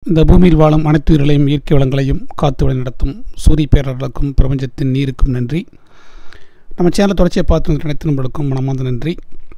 இந்த பூமியில் வாழும் அனைத்து உயிர்களையும் இயற்கை வளங்களையும் காத்து வழி நடத்தும் சூரிய பேரர்களுக்கும் பிரபஞ்சத்தின் நீருக்கும் நன்றி நம்ம சேனலை தொடர்ச்சியை பார்த்து வந்து அனைத்து நம்மளுக்கும் மனமார்ந்த நன்றி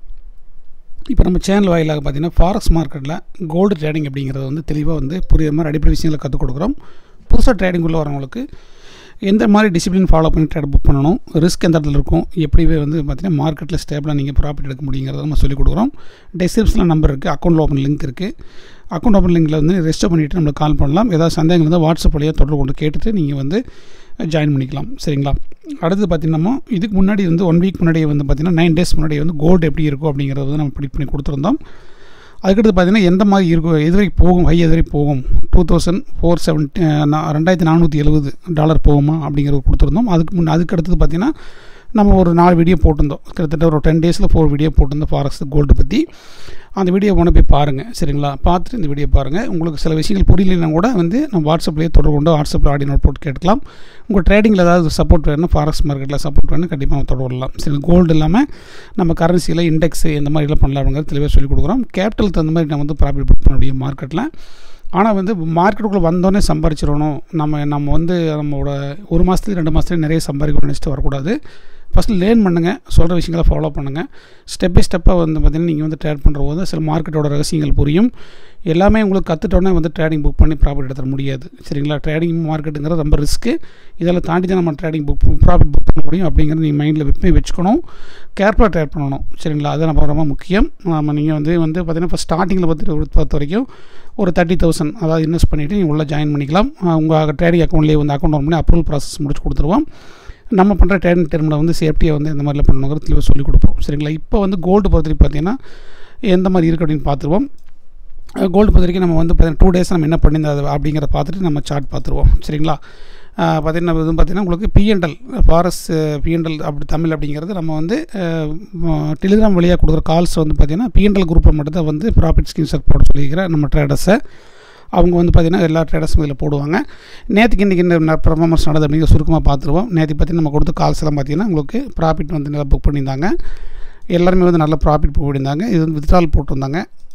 இப்போ நம்ம சேனல் வாயிலாக பார்த்தீங்கன்னா ஃபாரக்ஸ் மார்க்கெட்டில் கோல்டு ட்ரேடிங் அப்படிங்கிறத வந்து தெளிவாக வந்து புரியுற மாதிரி அடிப்படை விஷயங்களை கற்றுக் கொடுக்குறோம் புதுசாக ட்ரேடிங் உள்ள வரவங்களுக்கு எந்த மாதிரி டிசிப்ளின் ஃபாலோ பண்ணி ட்ரேட் புக் பண்ணணும் ரிஸ்க் எந்த இடத்துல இருக்கும் எப்படி வந்து பார்த்தீங்கன்னா மார்க்கெட்டில் ஸ்டேபிளாக நீங்கள் ப்ராஃபிட் எடுக்க முடியுங்கிறத நம்ம சொல்லிக் கொடுக்குறோம் டிஸ்கிரிப்ஷனில் நம்பர் இருக்குது அக்கௌண்ட் ஓப்பன் லிங்க் இருக்குது அக்கௌண்ட் ஓப்பன் லிங்கில் வந்து ரெஜிஸ்டர் பண்ணிவிட்டு நம்மளுக்கு கால் பண்ணலாம் ஏதாவது சந்தேகம் இருந்தால் வாட்ஸ்அப் வழியாக தொடர்பு கொண்டு கேட்டுட்டு நீங்கள் வந்து ஜாயின் பண்ணிக்கலாம் சரிங்களா அடுத்து பார்த்தீங்கன்னா இதுக்கு முன்னாடி வந்து ஒன் வீக் முன்னாடியே வந்து பார்த்திங்கன்னா நைன் டேஸ் முன்னாடி வந்து கோல்டு எப்படி இருக்கும் அப்படிங்கிறத வந்து நம்ம ப்ரிடிக் பண்ணி கொடுத்துருந்தோம் அதுக்கடுத்து பார்த்திங்கன்னா எந்த மாதிரி இருக்கும் எது வரைக்கும் போகும் ஹை எது வரைக்கும் போகும் டூ தௌசண்ட் ஃபோர் செவன்ட்டி ரெண்டாயிரத்தி நானூற்றி எழுபது டாலர் போகுமா அப்படிங்கிறது கொடுத்துருந்தோம் அதுக்கு முன் அதுக்கு அடுத்தது பார்த்திங்கன்னா நம்ம ஒரு நாலு வீடியோ போட்டிருந்தோம் கிட்டத்தட்ட ஒரு டென் டேஸில் ஃபோர் வீடியோ போட்டிருந்தோம் ஃபாரக்ஸ் கோல்டு பற்றி அந்த வீடியோ ஒன்று போய் பாருங்கள் சரிங்களா பார்த்துட்டு இந்த வீடியோ பாருங்கள் உங்களுக்கு சில விஷயங்கள் புரியலைன்னா கூட வந்து நம்ம வாட்ஸ்அப்லேயே தொடர்பு கொண்டு வாட்ஸ்அப்பில் ஆடியோ நோட் போட்டு கேட்கலாம் உங்கள் ட்ரேடிங்கில் ஏதாவது சப்போர்ட் வேணும் ஃபாரக்ஸ் மார்க்கெட்டில் சப்போர்ட் வேணும் கண்டிப்பாக நம்ம தொடர்பு கொள்ளலாம் சரி கோல்டு இல்லாமல் நம்ம கரன்சியில் இண்டெக்ஸு இந்த மாதிரிலாம் பண்ணலாம் அப்படிங்கிறது தெளிவாக சொல்லிக் கொடுக்குறோம் கேபிட்டல் தகுந்த மாதிரி நம்ம வந்து ப்ராஃபிட் புக் பண்ண முடியும் மார்க்கெட்டில் ஆனால் வந்து மார்க்கெட்டுக்குள்ளே வந்தோடனே சம்பாரிச்சிடணும் நம்ம நம்ம வந்து நம்மளோட ஒரு மாதத்துலேயும் ரெண்டு மாதத்துலேயும் நிறைய சம்பாதிக்கணும்னு நினச்சிட்டு வரக்கூடாது ஃபஸ்ட்டு லேர்ன் பண்ணுங்கள் சொல்கிற விஷயங்களை ஃபாலோ பண்ணுங்கள் ஸ்டெப் பை ஸ்டெப்பாக வந்து பார்த்திங்கன்னா நீங்கள் வந்து ட்ரேட் பண்ணுற போது சில மார்க்கெட்டோட ரகசியங்கள் புரியும் எல்லாமே உங்களுக்கு கற்றுட்டோன்னே வந்து ட்ரேடிங் புக் பண்ணி ப்ராஃபிட் எடுத்துட முடியாது சரிங்களா ட்ரேடிங் மார்க்கெட்டுங்கிறது ரொம்ப ரிஸ்க்கு இதெல்லாம் தாண்டி தான் நம்ம ட்ரேடிங் புக் ப்ராஃபிட் புக் பண்ண முடியும் அப்படிங்கிறது நீங்கள் மைண்டில் எப்பவுமே வச்சுக்கணும் கேர்ஃபுல்லாக ட்ரேட் பண்ணணும் சரிங்களா அது நம்ம ரொம்ப முக்கியம் நம்ம நீங்கள் வந்து வந்து பார்த்திங்கன்னா இப்போ ஸ்டார்டிங்கில் பார்த்துட்டு பொறுத்த வரைக்கும் ஒரு தேர்ட்டி தௌசண்ட் அதாவது இன்வெஸ்ட் பண்ணிவிட்டு நீங்கள் உள்ளே ஜாயின் பண்ணிக்கலாம் உங்கள் ட்ரேடிங் அக்கௌண்ட்லேயே வந்து அக்கௌண்ட் ஓன் பண்ணி அப்ரூவல் ப்ராசஸ் முடிச்சு கொடுத்துருவோம் நம்ம பண்ணுற ட்ரேடிங் டெர்மில் வந்து சேஃப்டியாக வந்து எந்த மாதிரிலாம் பண்ணணுங்கிறது தெளிவாக சொல்லிக் கொடுப்போம் சரிங்களா இப்போ வந்து கோல்டு பொறுத்த வரைக்கும் பார்த்தீங்கன்னா எந்த மாதிரி இருக்குது அப்படின்னு பார்த்துருவோம் கோல்டு பொறுத்த வரைக்கும் நம்ம வந்து பார்த்தீங்கன்னா டூ டேஸ் நம்ம என்ன பண்ணியிருந்தது அப்படிங்கிறத பார்த்துட்டு நம்ம சார்ட் பார்த்துருவோம் சரிங்களா பார்த்திங்கன்னா இது பார்த்திங்கன்னா உங்களுக்கு பிஎன்எல் ஃபாரஸ் பிஎன்எல் அப்படி தமிழ் அப்படிங்கிறது நம்ம வந்து டெலிகிராம் வழியாக கொடுக்குற கால்ஸ் வந்து பார்த்திங்கன்னா பிஎன்எல் குரூப்பை மட்டும் தான் வந்து ப்ராஃபிட் ஸ்கிரீன்ஷாட் போட சொல்லியிருக்கிற நம்ம ட்ரேடர்ஸை அவங்க வந்து பார்த்திங்கன்னா எல்லா ட்ரேடர்ஸும் இதில் போடுவாங்க நேற்றுக்கு இன்றைக்கி இந்த பர்ஃபார்மன்ஸ் நடந்தது அப்படிங்கிற சுருக்கமாக பார்த்துருவோம் நேற்று பார்த்திங்கன்னா நம்ம கொடுத்த கால்ஸ் எல்லாம் பார்த்திங்கன்னா உங்களுக்கு ப்ராஃபிட் வந்து நல்லா புக் பண்ணியிருந்தாங்க எல்லாருமே வந்து நல்ல ப்ராஃபிட் புக் பண்ணியிருந்தாங்க இது வந்து வித்ட்ரால் போட்டிருந்தாங்க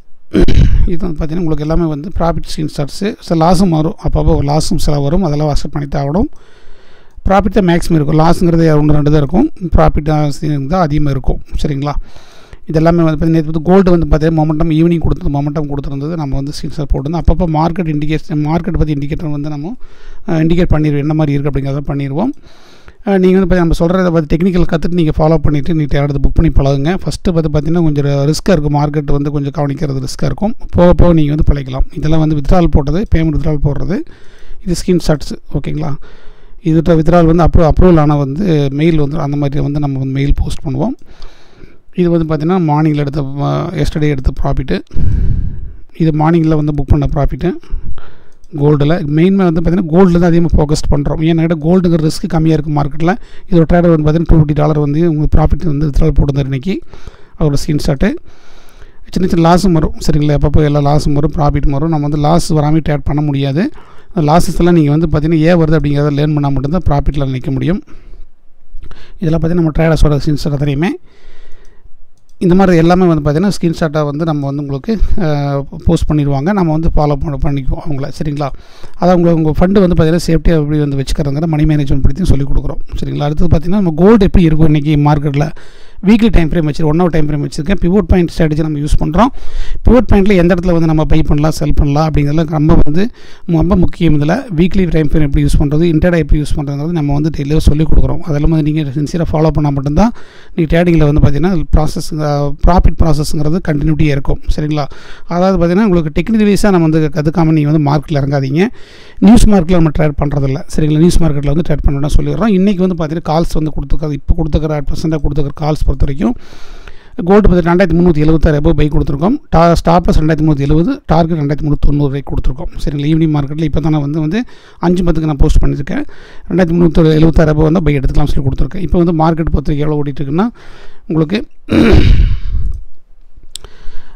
இது வந்து பார்த்திங்கன்னா உங்களுக்கு எல்லாமே வந்து ப்ராஃபிட் ஸ்கிரீன்ஷாட்ஸு சில லாஸும் வரும் அப்பப்போ ஒரு லாஸும் சில வரும் அதெல்லாம் அக்செப்ட் பண்ணி தான் ஆகணும் ப்ராஃபிட் தான் மேக்ஸிமம் இருக்கும் லாஸுங்கிறது ஒன்று ரெண்டு தான் இருக்கும் ப்ராஃபிட் தான் அதிகமாக இருக்கும் சரிங்களா இதெல்லாமே வந்து பார்த்தீங்கன்னா வந்து கோல்டு வந்து பார்த்தீங்கன்னா மொமெண்டம் ஈவினிங் கொடுத்தது மொமெண்டம் கொடுத்துருந்தது நம்ம வந்து ஸ்கிரீன்ஷாட் போட்டிருந்தோம் அப்பப்போ மார்க்கெட் இண்டிகேஷன் மார்க்கெட் பற்றி இண்டிகேட்டர் வந்து நம்ம இண்டிகேட் பண்ணிடுவோம் என்ன மாதிரி இருக்குது அப்படிங்கிறத பண்ணிடுவோம் நீங்கள் வந்து நம்ம சொல்கிறத பார்த்து டெக்னிக்கல் கற்றுட்டு நீங்கள் ஃபாலோ பண்ணிவிட்டு நீங்கள் தேடுறது புக் பண்ணி பழகுங்க ஃபஸ்ட்டு பார்த்து பார்த்தீங்கன்னா கொஞ்சம் ரிஸ்க்காக இருக்கும் மார்க்கெட் வந்து கொஞ்சம் கவனிக்கிறது ரிஸ்க்காக இருக்கும் போக போக நீங்கள் வந்து பழகிக்கலாம் இதெல்லாம் வந்து வித்ட்ரால் போட்டது பேமெண்ட் வித்ட்ரால் போடுறது இது ஸ்கிரீன்ஷாட்ஸ் ஓகேங்களா இது வித்ட்ரால் வந்து அப்ரூவ் அப்ரூவல் ஆனால் வந்து மெயில் வந்து அந்த மாதிரி வந்து நம்ம வந்து மெயில் போஸ்ட் பண்ணுவோம் இது வந்து பார்த்திங்கன்னா மார்னிங்கில் எடுத்த எஸ்டர்டே எடுத்த ப்ராஃபிட்டு இது மார்னிங்கில் வந்து புக் பண்ண ப்ராஃபிட்டு கோல்டில் மெயினாக வந்து பார்த்திங்கன்னா கோல்டில் தான் அதிகமாக ஃபோக்கஸ் பண்ணுறோம் ஏன்னா கோல்டுங்கிற ரிஸ்க் கம்மியாக இருக்குது மார்க்கெட்டில் இதோட ட்ரேடர் வந்து பார்த்திங்கன்னா டூ ஃபிஃப்டி டாலர் வந்து உங்களுக்கு ப்ராஃபிட் வந்து வித்ட்ரால் போட்டுருந்தார் இன்றைக்கி அவரோட ஸ்க்ரீன்ஷாட்டு சின்ன சின்ன லாஸும் வரும் சரிங்களா எப்பப்போ எல்லா லாஸும் வரும் ப்ராஃபிட்டும் வரும் நம்ம வந்து லாஸ் வராமல் ட்ரேட் பண்ண முடியாது லாஸஸ் எல்லாம் நீங்கள் வந்து பார்த்திங்கன்னா ஏன் வருது அப்படிங்கிறத லேர்ன் பண்ணால் மட்டும்தான் ப்ராஃபிட்டில் நிற்க முடியும் இதெல்லாம் பார்த்திங்கன்னா நம்ம ட்ரேடர்ஸோட ஸ்க்ரீன்ஷாட் தெரியுமே இந்த மாதிரி எல்லாமே வந்து பார்த்திங்கன்னா ஸ்க்ரீன்ஷாட்டாக வந்து நம்ம வந்து உங்களுக்கு போஸ்ட் பண்ணிடுவாங்க நம்ம வந்து ஃபாலோ பண்ண பண்ணிக்குவோம் அவங்கள சரிங்களா அதான் உங்களுக்கு உங்கள் ஃபண்டு வந்து பார்த்திங்கன்னா சேஃப்டியாக எப்படி வந்து வச்சுக்கிறதுங்கிற மணி மேனேஜ்மெண்ட் பற்றி சொல்லிக் கொடுக்குறோம் சரிங்களா அடுத்தது பார்த்திங்கன்னா நம்ம கோல்டு எப்படி இருக்கும் இன்றைக்கி மார்க்கெட்டில் வீக்லி டைம் ஃப்ரேம் வச்சு ஒன் ஹவர் டைம் ஃப்ரேம் வச்சுருக்கேன் பிவோட் பாயிண்ட் ஸ்ட்ராட்டஜி நம்ம யூஸ் பண்ணுறோம் பிவோட் பாயிண்ட்டில் எந்த இடத்துல வந்து நம்ம பை பண்ணலாம் செல் பண்ணலாம் அப்படிங்கிறதுல ரொம்ப வந்து ரொம்ப முக்கியம் இதில் வீக்லி டைம் ஃப்ரேம் எப்படி யூஸ் பண்ணுறது இன்டர்டே எப்படி யூஸ் பண்ணுறது நம்ம வந்து டெய்லியாக சொல்லிக் கொடுக்குறோம் அதெல்லாம் வந்து நீங்கள் சின்சியராக ஃபாலோ பண்ணால் மட்டும்தான் நீங்கள் ட்ரேடிங்கில் வந்து பார்த்திங்கன்னா ப்ராசஸ் ப்ராஃபிட் ப்ராசஸ்ங்கிறது கண்டினியூட்டியாக இருக்கும் சரிங்களா அதாவது பார்த்திங்கன்னா உங்களுக்கு டெக்னிக்கல் வைஸாக நம்ம வந்து கற்றுக்காமல் நீங்கள் வந்து மார்க்கெட்டில் இறங்காதீங்க நியூஸ் மார்க்கெட்டில் நம்ம ட்ரேட் பண்ணுறதில்ல சரிங்களா நியூஸ் மார்க்கெட்டில் வந்து ட்ரேட் பண்ணணும் சொல்லிடுறோம் இன்றைக்கி வந்து பார்த்திங்கன்னா கால்ஸ் வந்து கொடுத்துருக்காது இப்போ கொடுத்துக்கிற அட் பர்சென்ட்டாக கொடுத்துக்கிற கால்ஸ் பொறுத்த வரைக்கும் கோல்டு பற்றி ரெண்டாயிரத்தி முந்நூற்றி எழுபத்தாறு எபோ பை கொடுத்துருக்கோம் டா ஸ்டாப்லஸ் ரெண்டாயிரத்தி முந்நூற்றி எழுபது டார்கெட் ரெண்டாயிரத்தி முந்நூற்றி தொண்ணூறு வரை கொடுத்துருக்கோம் சரிங்களா ஈவினிங் மார்க்கெட்டில் இப்போ தான் நான் வந்து வந்து அஞ்சு பத்துக்கு நான் போஸ்ட் பண்ணியிருக்கேன் ரெண்டாயிரத்தி முந்நூற்றி எழுபத்தாறு எபோ வந்து பை எடுத்துக்கலாம் சொல்லி கொடுத்துருக்கேன் இப்போ வந்து மார்க்கெட் பொறுத்த வரைக்கும் எவ்வளோ ஓடிட்டுருக்குன்னா உங்களுக்கு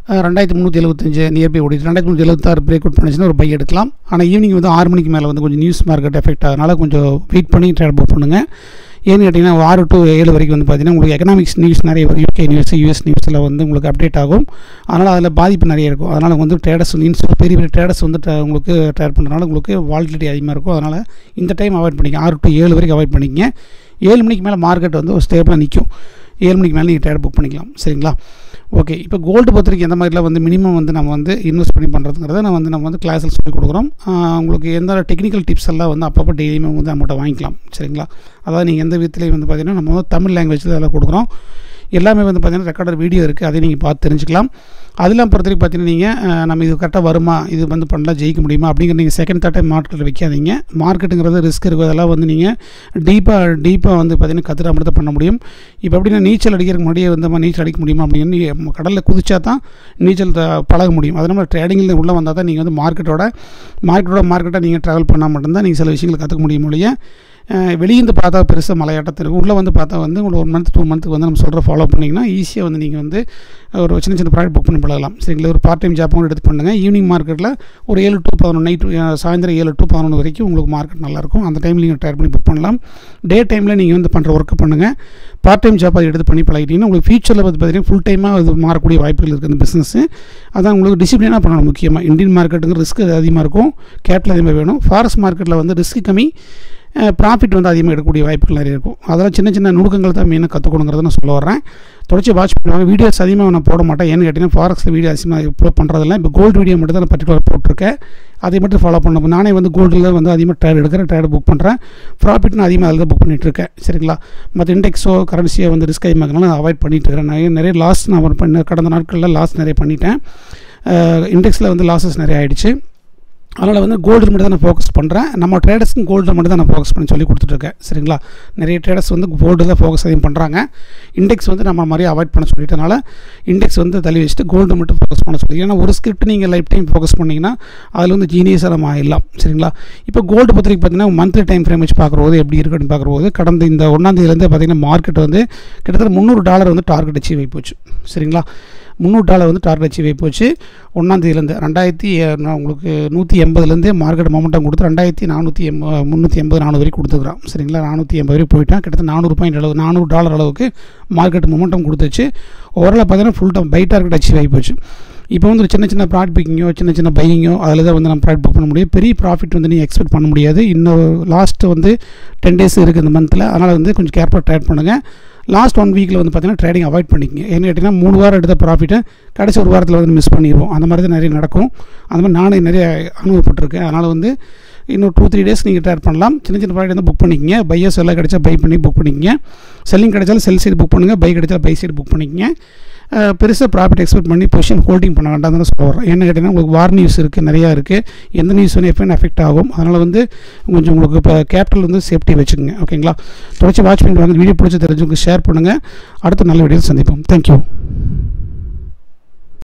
அஹ், ரெண்டாயிரத்தி முந்நூற்றி எழுபத்தஞ்சு நியர்பை ஓடிட்டு ரெண்டாயிரத்தி முந்நூற்றி எழுபத்தாறு பிரேக் அவுட் பண்ணிச்சுன்னா ஒரு பை எடுக்கலாம் ஆனால் ஈவினிங் வந்து ஆறு மணிக்கு மேலே வந்து கொஞ்சம் நியூஸ் மார்க்கெட் எஃபெக்ட் ஆகிறதுனால கொஞ்சம் வெயிட் பண்ணி ட்ரேட் புக் பண்ணுங்கள் ஏன்னு கேட்டிங்கன்னா ஆறு டு ஏழு வரைக்கும் வந்து பார்த்தீங்கன்னா உங்களுக்கு எக்கனாமிக்ஸ் நியூஸ் நிறைய வரும் யூகே நியூஸ் யூஎஸ் நியூஸில் வந்து உங்களுக்கு அப்டேட் ஆகும் அதனால் அதில் பாதிப்பு நிறைய இருக்கும் அதனால் வந்து ட்ரேடர்ஸ் இன்ஸ் பெரிய பெரிய ட்ரேடர்ஸ் வந்து ட- உங்களுக்கு ட்ரேட் பண்ணுறதுனால உங்களுக்கு வாலிட்டிலிட்டி அதிகமாக இருக்கும் அதனால் இந்த டைம் அவாய்ட் பண்ணிக்க ஆறு டு ஏழு வரைக்கும் அவாய்ட் பண்ணிக்கங்க ஏழு மணிக்கு மேலே மார்க்கெட் வந்து ஒரு ஸ்டேபிளாக நிற்கும் ஏழு மணிக்கு மேலே நீங்கள் ட்ரேட் புக் பண்ணிக்கலாம் சரிங்களா ஓகே இப்போ கோல்டு பொறுத்த வரைக்கும் எந்த மாதிரிலாம் வந்து மினிமம் வந்து நம்ம வந்து இன்வெஸ்ட் பண்ணி பண்ணுறதுங்கிறத நான் வந்து நம்ம வந்து கிளாஸில் சொல்லிக் கொடுக்குறோம் ஆஹ் உங்களுக்கு எந்த டெக்னிக்கல் டிப்ஸ் எல்லாம் வந்து அப்பப்போ டெய்லியுமே வந்து நம்மகிட்ட வாங்கிக்கலாம் சரிங்களா அதாவது நீங்கள் எந்த விதத்துலையும் வந்து பார்த்தீங்கன்னா நம்ம வந்து தமிழ் லாங்குவேஜில் அதெல்லாம் கொடுக்குறோம் எல்லாமே வந்து பார்த்தீங்கன்னா ரெக்கார்டர் வீடியோ இருக்குது அதை நீங்கள் பார்த்து தெரிஞ்சுக்கலாம் அதெல்லாம் பொறுத்த வரைக்கும் பார்த்தீங்கன்னா நீங்கள் நம்ம இது கரெக்டாக வருமா இது வந்து பண்ணலாம் ஜெயிக்க முடியுமா அப்படிங்கிற நீங்கள் செகண்ட் தேர்ட் டைம் மார்க்கெட்டில் வைக்காதீங்க மார்க்கெட்டுங்கிறது ரிஸ்க் இருக்கும் அதெல்லாம் வந்து நீங்கள் டீப்பாக டீப்பாக வந்து பார்த்தீங்கன்னா கற்றுட்டு மட்டும் தான் பண்ண முடியும் இப்போ எப்படின்னா நீச்சல் அடிக்கிறதுக்கு முன்னாடியே வந்து நம்ம நீச்சல் அடிக்க முடியுமா அப்படின்னு நீ கடலில் குதிச்சா தான் நீச்சல் த- பழக முடியும் அது நம்ம ட்ரேடிங்கில் உள்ளே வந்தால் தான் நீங்கள் வந்து மார்க்கெட்டோட மார்க்கெட்டோட மார்க்கெட்டாக நீங்கள் ட்ராவல் பண்ணால் மட்டும்தான் நீங்கள் சில விஷயங்களை கற்றுக்க முடியும் ஒழிய அஹ், வெளியிருந்து பார்த்தா பெருசாக மலையாட்டத்தில் இருக்கும் உள்ளே வந்து பார்த்தா வந்து உங்களுக்கு ஒன் மந்த் டூ மந்த்துக்கு வந்து நம்ம சொல்கிற ஃபாலோ பண்ணிங்கன்னா ஈஸியாக வந்து நீங்கள் வந்து ஒரு சின்ன சின்ன ப்ராடக்ட் புக் பண்ணி பழகலாம் சரிங்களா ஒரு பார்ட் டைம் ஜாப் கூட எடுத்து பண்ணுங்கள் ஈவினிங் மார்க்கெட்டில் ஒரு ஏழு டு பதினொன்று நைட் சாயந்தரம் ஏழு டு பதினொன்று வரைக்கும் உங்களுக்கு மார்க்கெட் நல்லாயிருக்கும் அந்த டைமில் நீங்கள் ட்ரை பண்ணி புக் பண்ணலாம் டே டைமில் நீங்கள் வந்து பண்ணுற ஒர்க்கை பண்ணுங்கள் பார்ட் டைம் ஜாப் அதை எடுத்து பண்ணி பழகிட்டீங்கன்னா உங்களுக்கு ஃபியூச்சரில் வந்து பார்த்தீங்கன்னா ஃபுல் டைமாக அது மாறக்கூடிய வாய்ப்புகள் இருக்குது இந்த பிஸ்னஸ்ஸு அதான் உங்களுக்கு டிசிப்ளினாக பண்ணணும் முக்கியமாக இந்தியன் மார்க்கெட்டுங்கிற ரிஸ்க் அதிகமாக இருக்கும் கேபிட்டல் அதிகமாக வேணும் ஃபாரஸ்ட் மார்க்கெட்டில் வந்து ரிஸ்க் கம்மி ப்ராஃபிட் வந்து அதிகமாக எடுக்கக்கூடிய வாய்ப்புகள் நிறைய இருக்கும் அதெல்லாம் சின்ன சின்ன நுணுக்கங்கள் தான் மெயினாக கற்றுக்கணுங்கிறத நான் சொல்ல வரேன் தொடர்ச்சி வாட்ச் பண்ணுவாங்க வீடியோஸ் அதிகமாக நான் போட மாட்டேன் ஏன்னு கேட்டிங்கன்னா ஃபாரக்ஸில் வீடியோ அதிகமாக அப்லோட் பண்ணுறதில்ல இப்போ கோல்டு வீடியோ மட்டும் தான் நான் பர்டிகுலர் போட்டிருக்கேன் அதை மட்டும் ஃபாலோ பண்ண நானே வந்து கோல்டில் வந்து அதிகமாக ட்ரேட் எடுக்கிறேன் ட்ரேட் புக் பண்ணுறேன் ப்ராஃபிட் நான் அதிகமாக அதில் தான் புக் பண்ணிட்டு இருக்கேன் சரிங்களா மற்ற இண்டெக்ஸோ கரன்சியோ வந்து ரிஸ்க் அதிகமாக இருக்கனால நான் அவாய்ட் பண்ணிட்டு இருக்கிறேன் நிறைய நிறைய லாஸ் நான் பண்ண கடந்த நாட்களில் லாஸ் நிறைய பண்ணிட்டேன் இண்டெக்ஸில் வந்து லாஸஸ் நிறைய ஆயிடுச்சு அதனால் வந்து கோல்டு மட்டும் தான் நான் ஃபோக்கஸ் பண்ணுறேன் நம்ம ட்ரேடர்ஸ்க்கும் கோல்டு மட்டும் தான் நான் ஃபோக்கஸ் பண்ணி சொல்லி கொடுத்துட்ருக்கேன் சரிங்களா நிறைய ட்ரேடர்ஸ் வந்து கோல்டு தான் ஃபோக்கஸ் அதிகம் பண்ணுறாங்க இண்டெக்ஸ் வந்து நம்ம மாதிரி அவாய்ட் பண்ண சொல்லிட்டனால இண்டெக்ஸ் வந்து தள்ளி வச்சுட்டு கோல்டு மட்டும் ஃபோக்கஸ் பண்ண சொல்லி ஏன்னா ஒரு ஸ்கிரிப்ட் நீங்கள் லைஃப் டைம் ஃபோக்கஸ் பண்ணிங்கன்னா அதில் வந்து ஜீனியஸாக நம்ம ஆயிடலாம் சரிங்களா இப்போ கோல்டு பத்திரிக்கை பார்த்தீங்கன்னா மந்த்லி டைம் ஃப்ரேம் வச்சு பார்க்கும்போது எப்படி இருக்குன்னு பார்க்கும்போது கடந்த இந்த ஒன்றாந்தேதியிலேருந்து பார்த்தீங்கன்னா மார்க்கெட் வந்து கிட்டத்தட்ட முந்நூறு டாலர் வந்து டார்கெட் அச்சீவ் ஆகி போச்சு சரிங்களா முந்நூறு டாலர் வந்து டார்கெட் அச்சீவ் ஆகி போச்சு ஒன்றாந்தேதியிலேருந்து ரெண்டாயிரத்தி அஹ், நான் உங்களுக்கு நூற்றி எண்பதுலேருந்து மார்க்கெட் மொமெண்டம் கொடுத்து ரெண்டாயிரத்தி நானூற்றி எம்ப முந்நூற்றி எண்பது நானூறு வரைக்கும் கொடுத்துக்கிறான் சரிங்களா நானூற்றி எண்பது வரைக்கும் போயிட்டான் கிட்டத்தட்ட நானூறு பாயிண்ட் அளவு நானூறு டாலர் அளவுக்கு மார்க்கெட் மொமெண்டம் கொடுத்துச்சு ஓவரால் பார்த்தீங்கன்னா full time buy target achieve ஆகி போச்சு இப்போ வந்து ஒரு சின்ன சின்ன ப்ராடக்ட் புக்கிங்கோ சின்ன சின்ன பையிங்கோ அதில் தான் வந்து நம்ம ப்ராடக்ட் புக் பண்ண முடியும் பெரிய ப்ராஃபிட் வந்து நீங்கள் எக்ஸ்பெக்ட் பண்ண முடியாது இன்னும் லாஸ்ட் வந்து டென் டேஸ் இருக்குது இந்த மந்தில் அதனால் வந்து கொஞ்சம் கேர்ஃபுல்லாக ட்ரேட் பண்ணுங்கள் லாஸ்ட் ஒன் வீக்கில் வந்து பார்த்தீங்கன்னா ட்ரேடிங் அவாய்ட் பண்ணிக்கங்க ஏன்னு கேட்டிங்கன்னா மூணு வாரம் எடுத்த ப்ராஃபிட்டை கடைசி ஒரு வாரத்தில் வந்து மிஸ் பண்ணிடுவோம் அந்த மாதிரி தான் நிறைய நடக்கும் அந்த மாதிரி நானே நிறைய அனுபவப்பட்டிருக்கேன் அதனால் வந்து இன்னும் டூ த்ரீ டேஸ் நீங்கள் ட்ரேட் பண்ணலாம் சின்ன சின்ன ப்ராடக்ட் வந்து புக் பண்ணிக்கங்க பையோ செல்லாக கிடைச்சா பை பண்ணி புக் பண்ணிக்கங்க செல்லிங் கிடைச்சாலும் செல் சைடு புக் பண்ணுங்கள் பை கிடைச்சாலும் பை சைடு புக் பண்ணிக்கங்க அஹ், பெருசாக ப்ராஃபிட் எக்ஸ்பெக்ட் பண்ணி பொசிஷன் ஹோல்டிங் பண்ண வேண்டாம் தான் சொல்ல வரேன் என்ன கேட்டிங்கன்னா உங்களுக்கு வார் நியூஸ் இருக்குது நிறையா இருக்குது எந்த நியூஸ் வந்து எப்போ எஃபெக்ட் ஆகும் அதனால் வந்து கொஞ்சம் உங்களுக்கு இப்போ கேபிட்டல் வந்து சேஃப்டி வச்சுக்கோங்க ஓகேங்களா தொடர்ச்சி வாட்ச் பண்ணிட்டு வாங்க வீடியோ பிடிச்சி தெரிஞ்சவங்க ஷேர் பண்ணுங்கள் அடுத்த நல்ல வீடியோ சந்திப்போம் தேங்க்யூ